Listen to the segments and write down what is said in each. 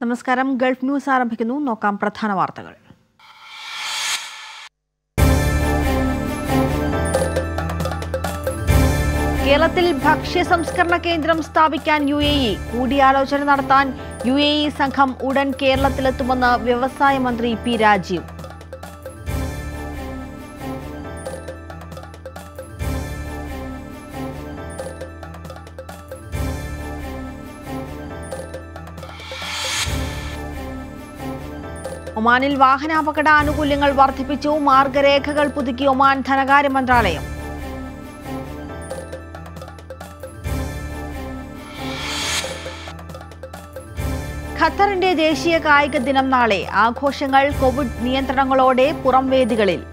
നമസ്കാരം Gulf news ആരംഭിക്കുന്നു നോക്കാം പ്രധാന വാർത്തകൾ കേരളത്തിൽ ഭക്ഷ്യ സംസ്കരണ കേന്ദ്രം സ്ഥാപിക്കാൻ യു എ ഇ കൂടിയാലോചന നടത്താൻ യു എ ഇ സംഘം ഉടൻ കേരളത്തിലെത്തുമെന്ന് വ്യവസായ മന്ത്രി പി രാജീവ് ഒമാനിൽ വാഹനാപകട ആനുകൂല്യങ്ങൾ വർദ്ധിപ്പിച്ചു മാർഗരേഖകൾ പുതുക്കി ഒമാൻ ധനകാര്യ മന്ത്രാലയം ഖത്തറിന്റെ ദേശീയ കായിക ദിനം നാളെ ആഘോഷങ്ങൾ കോവിഡ് നിയന്ത്രണങ്ങളോടെ പുറം വേദികളിൽ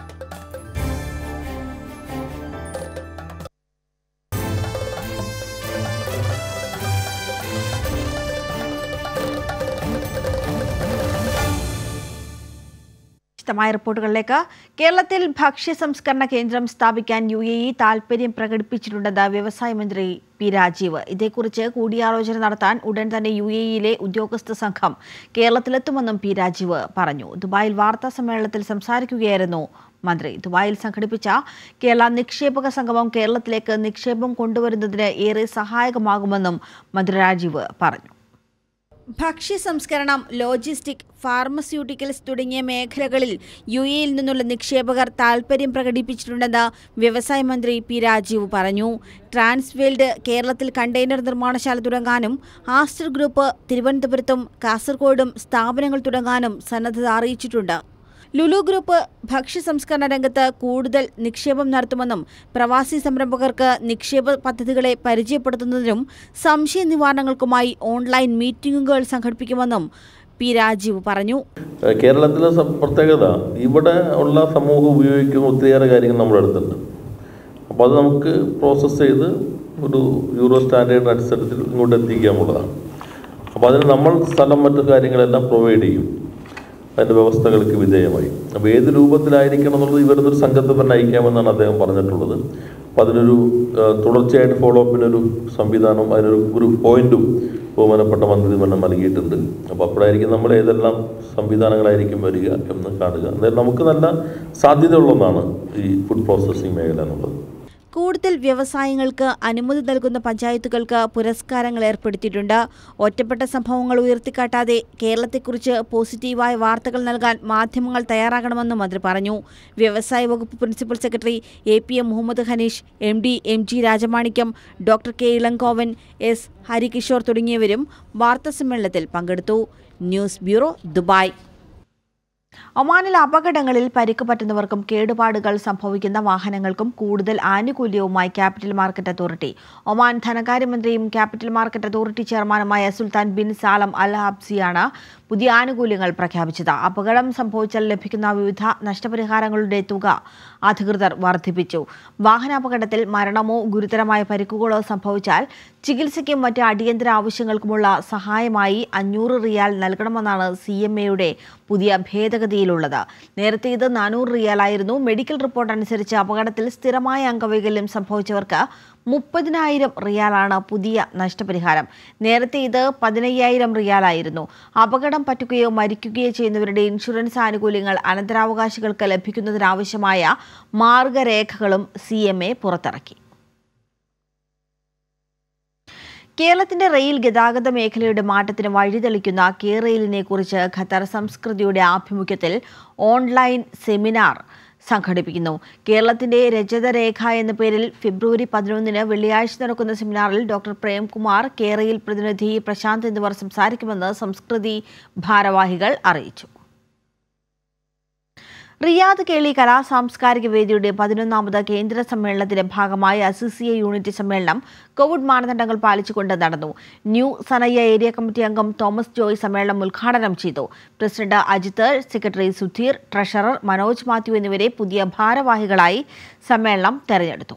വിശദമായ റിപ്പോർട്ടുകളിലേക്ക് കേരളത്തിൽ ഭക്ഷ്യ സംസ്കരണ കേന്ദ്രം സ്ഥാപിക്കാൻ യു എ ഇ താൽപര്യം പ്രകടിപ്പിച്ചിട്ടുണ്ടെന്ന് വ്യവസായ മന്ത്രി പി രാജീവ് ഇതേക്കുറിച്ച് കൂടിയാലോചന നടത്താൻ ഉടൻ തന്നെ യു എ ഇയിലെ ഉദ്യോഗസ്ഥ സംഘം കേരളത്തിലെത്തുമെന്നും പി രാജീവ് പറഞ്ഞു ദുബായിൽ വാർത്താ സമ്മേളനത്തിൽ സംസാരിക്കുകയായിരുന്നു മന്ത്രി ദുബായിൽ സംഘടിപ്പിച്ച കേരള നിക്ഷേപക സംഗമം കേരളത്തിലേക്ക് നിക്ഷേപം കൊണ്ടുവരുന്നതിന് ഏറെ സഹായകമാകുമെന്നും മന്ത്രി രാജീവ് പറഞ്ഞു ഭക്ഷ്യ സംസ്കരണം ലോജിസ്റ്റിക് ഫാർമസ്യൂട്ടിക്കൽസ് തുടങ്ങിയ മേഖലകളിൽ യു എയിൽ നിന്നുള്ള നിക്ഷേപകർ താൽപര്യം പ്രകടിപ്പിച്ചിട്ടുണ്ടെന്ന് വ്യവസായ മന്ത്രി പി രാജീവ് പറഞ്ഞു ട്രാൻസ്വേൾഡ് കേരളത്തിൽ കണ്ടെയ്നർ നിർമ്മാണശാല തുടങ്ങാനും ആസ്റ്റർ ഗ്രൂപ്പ് തിരുവനന്തപുരത്തും കാസർഗോഡും സ്ഥാപനങ്ങൾ തുടങ്ങാനും സന്നദ്ധത അറിയിച്ചിട്ടുണ്ട് ലുലു ഗ്രൂപ്പ് ഭക്ഷ്യ സംസ്കരണ രംഗത്ത് കൂടുതൽ നിക്ഷേപം നടത്തുമെന്നും പ്രവാസി സംരംഭകർക്ക് നിക്ഷേപ പദ്ധതികളെ പരിചയപ്പെടുത്തുന്നതിനും സംശയ നിവാരണങ്ങൾക്കുമായി ഓൺലൈൻ മീറ്റിംഗുകൾ സംഘടിപ്പിക്കുമെന്നും പി രാജീവ് പറഞ്ഞു ഏഹ് കേരളത്തിലെ സ- പ്രത്യേകത ഇവിടെ ഉള്ള സമൂഹം ഉപയോഗിക്കുന്ന ഒത്തിരിയേറെ കാര്യങ്ങൾ നമ്മുടെ അടുത്തുണ്ട് അപ്പോൾ അത് നമുക്ക് പ്രോസസ്സ് ചെയ്ത് ഒരു യൂറോ സ്റ്റാൻഡേർഡ് അനുസരിച്ച് ഇങ്ങോട്ട് എത്തിക്കാനുള്ളതാണ് അപ്പോൾ അതിന് നമ്മൾ സ്ഥലം മറ്റു കാര്യങ്ങളെല്ലാം പ്രൊവൈഡ് ചെയ്യും അതിൻ്റെ വ്യവസ്ഥകൾക്ക് വിധേയമായി അപ്പോൾ ഏത് രൂപത്തിലായിരിക്കണം എന്നുള്ളത് ഇവരുടെ ഒരു സംഘത്തെ തന്നെ അയക്കാമെന്നാണ് അദ്ദേഹം പറഞ്ഞിട്ടുള്ളത് അപ്പോൾ അതിനൊരു ഏഹ്, തുടർച്ചയായിട്ട് ഫോളോ അപ്പിനൊരു സംവിധാനം അതിനൊരു ഒരു പോയിന്റും ബഹുമാനപ്പെട്ട മന്ത്രി തന്നെ നൽകിയിട്ടുണ്ട് അപ്പോൾ അപ്പോഴായിരിക്കും നമ്മൾ ഏതെല്ലാം സംവിധാനങ്ങളായിരിക്കും വരിക എന്ന് കാണുക എന്തായാലും നമുക്ക് നല്ല സാധ്യതയുള്ള ഒന്നാണ് ഈ ഫുഡ് പ്രോസസ്സിംഗ് മേഖല എന്നുള്ളത് കൂടുതൽ വ്യവസായങ്ങൾക്ക് അനുമതി നൽകുന്ന പഞ്ചായത്തുകൾക്ക് പുരസ്കാരങ്ങൾ ഏർപ്പെടുത്തിയിട്ടുണ്ട് ഒറ്റപ്പെട്ട സംഭവങ്ങൾ ഉയർത്തിക്കാട്ടാതെ കേരളത്തെക്കുറിച്ച് പോസിറ്റീവായ വാർത്തകൾ നൽകാൻ മാധ്യമങ്ങൾ തയ്യാറാകണമെന്നും മന്ത്രി പറഞ്ഞു വ്യവസായ വകുപ്പ് principal secretary A P M Muhammad Hanish M D M G Rajamanickam doctor K Elangovan S Harikishore തുടങ്ങിയവരും വാർത്താസമ്മേളനത്തിൽ പങ്കെടുത്തു ന്യൂസ് ബ്യൂറോ ദുബായ് ഒമാനിൽ അപകടങ്ങളിൽ പരിക്ക് പറ്റുന്നവർക്കും കേടുപാടുകൾ സംഭവിക്കുന്ന വാഹനങ്ങൾക്കും കൂടുതൽ ആനുകൂല്യവുമായി ക്യാപിറ്റൽ മാർക്കറ്റ് അതോറിറ്റി ഒമാൻ ധനകാര്യമന്ത്രിയും ക്യാപിറ്റൽ മാർക്കറ്റ് അതോറിറ്റി ചെയർമാനുമായ സുൽത്താൻ ബിൻ സാലം അൽ ഹബ്സിയാണ് പുതിയ ആനുകൂല്യങ്ങൾ പ്രഖ്യാപിച്ചത് അപകടം സംഭവിച്ചാൽ ലഭിക്കുന്ന വിവിധ നഷ്ടപരിഹാരങ്ങളുടെ തുക അധികൃതർ വർദ്ധിപ്പിച്ചു വാഹനാപകടത്തിൽ മരണമോ ഗുരുതരമായ പരിക്കുകളോ സംഭവിച്ചാൽ ചികിത്സയ്ക്കും മറ്റ് അടിയന്തര ആവശ്യങ്ങൾക്കുമുള്ള സഹായമായി അഞ്ഞൂറ് റിയാൽ നൽകണമെന്നാണ് സി എം എയുടെ പുതിയ ഭേദഗതിയിലുള്ളത് നേരത്തെ ഇത് നാനൂറ് റിയാലായിരുന്നു മെഡിക്കൽ റിപ്പോർട്ട് അനുസരിച്ച് അപകടത്തിൽ സ്ഥിരമായ അംഗവൈകല്യം സംഭവിച്ചവർക്ക് മുപ്പതിനായിരം റിയാലാണ് പുതിയ നഷ്ടപരിഹാരം നേരത്തെ ഇത് പതിനയ്യായിരം റിയാലായിരുന്നു അപകടം പറ്റുകയോ മരിക്കുകയോ ചെയ്യുന്നവരുടെ ഇൻഷുറൻസ് ആനുകൂല്യങ്ങൾ അനന്തരാവകാശികൾക്ക് ലഭിക്കുന്നതിനാവശ്യമായ മാർഗരേഖകളും സി പുറത്തിറക്കി കേരളത്തിന്റെ റെയിൽ ഗതാഗത മേഖലയുടെ മാറ്റത്തിന് വഴിതെളിക്കുന്ന കെ റെയിലിനെ കുറിച്ച് ഖത്തർ സംസ്കൃതിയുടെ ആഭിമുഖ്യത്തിൽ ഓൺലൈൻ സെമിനാർ സംഘടിപ്പിക്കുന്നു കേരളത്തിന്റെ രജതരേഖ എന്ന പേരിൽ ഫെബ്രുവരി പതിനൊന്നിന് വെള്ളിയാഴ്ച നടക്കുന്ന സെമിനാറിൽ ഡോക്ടർ പ്രേംകുമാർ കെ റെയിൽ പ്രതിനിധി പ്രശാന്ത് എന്നിവർ സംസാരിക്കുമെന്ന് സംസ്കൃതി ഭാരവാഹികൾ അറിയിച്ചു റിയാദ് കേളി കലാ സാംസ്കാരിക വേദിയുടെ പതിനൊന്നാമത് കേന്ദ്ര സമ്മേളനത്തിന്റെ ഭാഗമായി അസിസിയ യൂണിറ്റ് സമ്മേളനം കോവിഡ് മാനദണ്ഡങ്ങൾ പാലിച്ചുകൊണ്ട് നടന്നു ന്യൂ സനയ്യ ഏരിയ കമ്മിറ്റി അംഗം തോമസ് ജോയ് സമ്മേളനം ഉദ്ഘാടനം ചെയ്തു president Ajith secretary Sudheer treasurer Manoj Mathew എന്നിവരെ പുതിയ ഭാരവാഹികളായി സമ്മേളനം തെരഞ്ഞെടുത്തു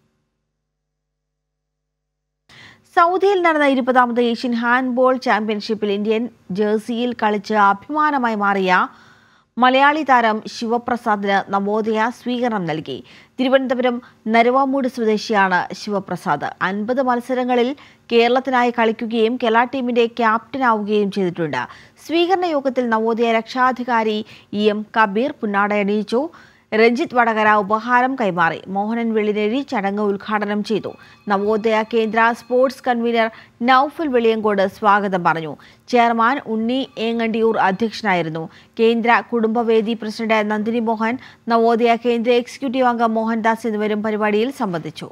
സൗദിയിൽ നടന്ന ഇരുപതാമത് ഏഷ്യൻ ഹാൻഡ്ബോൾ ചാമ്പ്യൻഷിപ്പിൽ ഇന്ത്യൻ ജേഴ്സിയിൽ കളിച്ച് അഭിമാനമായി മാറിയ മലയാളി താരം ശിവപ്രസാദിന് നവോദയ സ്വീകരണം നൽകി തിരുവനന്തപുരം നരുവാമൂട് സ്വദേശിയാണ് ശിവപ്രസാദ് അൻപത് മത്സരങ്ങളിൽ കേരളത്തിനായി കളിക്കുകയും കേരള ടീമിന്റെ ക്യാപ്റ്റനാവുകയും ചെയ്തിട്ടുണ്ട് സ്വീകരണ യോഗത്തിൽ നവോദയ രക്ഷാധികാരി ഇ എം കബീർ പുന്നാടയണിയിച്ചു രഞ്ജിത്ത് വടകര ഉപഹാരം കൈമാറി മോഹനൻ വെള്ളിനേഴി ചടങ്ങ് ഉദ്ഘാടനം ചെയ്തു നവോദയ കേന്ദ്ര സ്പോർട്സ് കൺവീനർ നൌഫൽ വെളിയങ്കോട് സ്വാഗതം പറഞ്ഞു ചെയർമാൻ ഉണ്ണി ഏങ്ങണ്ടിയൂർ അധ്യക്ഷനായിരുന്നു കേന്ദ്ര കുടുംബവേദി പ്രസിഡന്റ് നന്ദിനി മോഹൻ നവോദയ കേന്ദ്ര എക്സിക്യൂട്ടീവ് അംഗം മോഹൻദാസ് എന്നിവരും പരിപാടിയിൽ സംബന്ധിച്ചു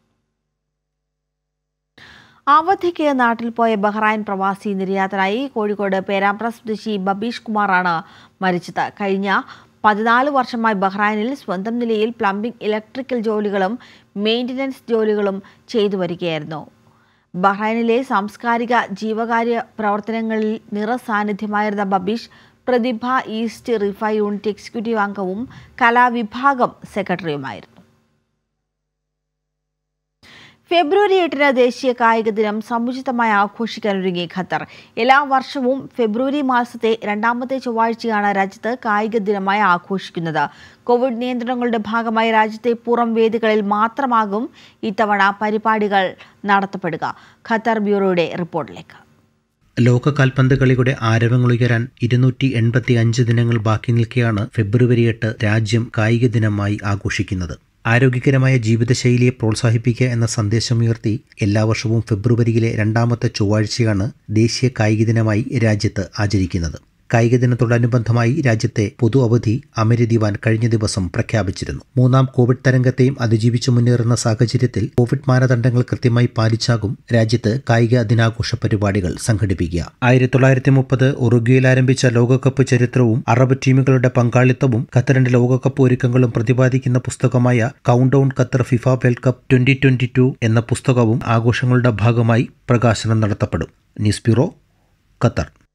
അവധിക്ക് നാട്ടിൽ പോയ ബഹ്റൈൻ പ്രവാസി നിര്യാതനായി കോഴിക്കോട് പേരാമ്പ്ര സ്വദേശി ബബീഷ് കുമാറാണ് മരിച്ചത് കഴിഞ്ഞ പതിനാല് വർഷമായി ബഹ്റൈനിൽ സ്വന്തം നിലയിൽ പ്ലംബിംഗ് ഇലക്ട്രിക്കൽ ജോലികളും മെയിൻ്റനൻസ് ജോലികളും ചെയ്തു വരികയായിരുന്നു ബഹ്റൈനിലെ സാംസ്കാരിക ജീവകാര്യ പ്രവർത്തനങ്ങളിൽ നിറസാന്നിധ്യമായിരുന്ന Babeesh Prathibha east Riffa unit executive അംഗവും കലാവിഭാഗം സെക്രട്ടറിയുമായിരുന്നു ഫെബ്രുവരി എട്ടിന് ദേശീയ കായിക ദിനം സമുചിതമായി ആഘോഷിക്കാനൊരുങ്ങി ഖത്തർ എല്ലാ വർഷവും ഫെബ്രുവരി മാസത്തെ രണ്ടാമത്തെ ചൊവ്വാഴ്ചയാണ് രാജ്യത്ത് കായിക ദിനമായി ആഘോഷിക്കുന്നത് കോവിഡ് നിയന്ത്രണങ്ങളുടെ ഭാഗമായി രാജ്യത്തെ പുറം വേദികളിൽ മാത്രമാകും ഇത്തവണ പരിപാടികൾ നടത്തപ്പെടുക ഖത്തർ ബ്യൂറോയുടെ റിപ്പോർട്ടിലേക്ക് ലോക കാൽപന്ത് കളിയുടെ ആരവങ്ങളുയരാൻ ഇരുന്നൂറ്റി എൺപത്തി അഞ്ച് ദിനങ്ങൾ ബാക്കി നിൽക്കെയാണ് ഫെബ്രുവരി എട്ട് രാജ്യം കായിക ദിനമായി ആഘോഷിക്കുന്നത് ആരോഗ്യകരമായ ജീവിതശൈലിയെ പ്രോത്സാഹിപ്പിക്കുക എന്ന സന്ദേശമുയർത്തി എല്ലാ വർഷവും ഫെബ്രുവരിയിലെ രണ്ടാമത്തെ ചൊവ്വാഴ്ചയാണ് ദേശീയ കായിക ദിനമായി രാജ്യത്ത് ആചരിക്കുന്നത് കായിക ദിനത്തോടനുബന്ധമായി രാജ്യത്തെ പൊതു അവധി അമരി ദിവാൻ കഴിഞ്ഞ ദിവസം പ്രഖ്യാപിച്ചിരുന്നു മൂന്നാം കോവിഡ് തരംഗത്തെയും അതിജീവിച്ചു മുന്നേറുന്ന സാഹചര്യത്തിൽ കോവിഡ് മാനദണ്ഡങ്ങൾ കൃത്യമായി പാലിച്ചാകും രാജ്യത്ത് കായിക ദിനാഘോഷ പരിപാടികൾ സംഘടിപ്പിക്കുക ആയിരത്തി തൊള്ളായിരത്തി മുപ്പത് ഉറുഗ്വയിൽ ആരംഭിച്ച ലോകകപ്പ് ചരിത്രവും അറബ് ടീമുകളുടെ പങ്കാളിത്തവും ഖത്തറിന്റെ ലോകകപ്പ് ഒരുക്കങ്ങളും പ്രതിപാദിക്കുന്ന പുസ്തകമായ count down Qatar FIFA world cup twenty twenty two എന്ന പുസ്തകവും ആഘോഷങ്ങളുടെ ഭാഗമായി പ്രകാശനം നടത്തപ്പെടും ന്യൂസ് ബ്യൂറോ ഖത്തർ